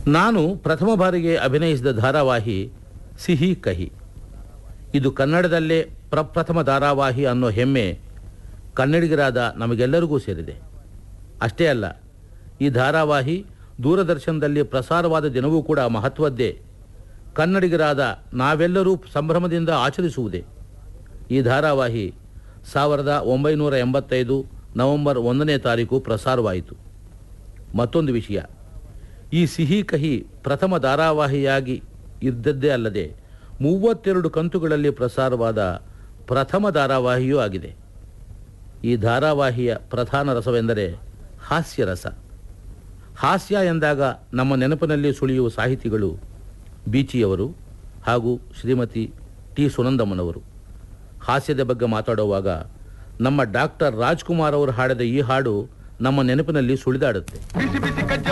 ನಾನು ಪ್ರಥಮ ಬಾರಿಗೆ ಅಭಿನಯಿಸಿದ ಧಾರಾವಾಹಿ ಸಿಹಿ ಕಹಿ ಇದು ಕನ್ನಡದಲ್ಲೇ ಪ್ರಪ್ರಥಮ ಧಾರಾವಾಹಿ ಅನ್ನೋ ಹೆಮ್ಮೆ ಕನ್ನಡಿಗರಾದ ನಮಗೆಲ್ಲರಿಗೂ ಸೇರಿದೆ ಅಷ್ಟೇ ಅಲ್ಲ ಈ ಧಾರಾವಾಹಿ ದೂರದರ್ಶನದಲ್ಲಿ ಪ್ರಸಾರವಾದ ದಿನವೂ ಕೂಡ ಮಹತ್ವದ್ದೇ ಕನ್ನಡಿಗರಾದ ನಾವೆಲ್ಲರೂ ಸಂಭ್ರಮದಿಂದ ಆಚರಿಸುವುದೇ ಈ ಧಾರಾವಾಹಿ ಸಾವಿರದ ಒಂಬೈನೂರ ಎಂಬತ್ತೈದು ನವೆಂಬರ್ ಒಂದನೇ ತಾರೀಕು ಪ್ರಸಾರವಾಯಿತು ಮತ್ತೊಂದು ವಿಷಯ ಈ ಸಿಹಿ ಕಹಿ ಪ್ರಥಮ ಧಾರಾವಾಹಿಯಾಗಿ ಇದ್ದದ್ದೇ ಅಲ್ಲದೆ ಮೂವತ್ತೆರಡು ಕಂತುಗಳಲ್ಲಿ ಪ್ರಸಾರವಾದ ಪ್ರಥಮ ಧಾರಾವಾಹಿಯೂ ಆಗಿದೆ ಈ ಧಾರಾವಾಹಿಯ ಪ್ರಧಾನ ರಸವೆಂದರೆ ಹಾಸ್ಯರಸ ಹಾಸ್ಯ ಎಂದಾಗ ನಮ್ಮ ನೆನಪಿನಲ್ಲಿ ಸುಳಿಯುವ ಸಾಹಿತಿಗಳು ಬೀಚಿಯವರು ಹಾಗೂ ಶ್ರೀಮತಿ ಟಿ ಸುನಂದಮ್ಮನವರು ಹಾಸ್ಯದ ಬಗ್ಗೆ ಮಾತಾಡುವಾಗ ನಮ್ಮ ಡಾಕ್ಟರ್ ರಾಜ್ಕುಮಾರ್ ಅವರು ಹಾಡಿದ ಈ ಹಾಡು ನಮ್ಮ ನೆನಪಿನಲ್ಲಿ ಸುಳಿದಾಡುತ್ತೆ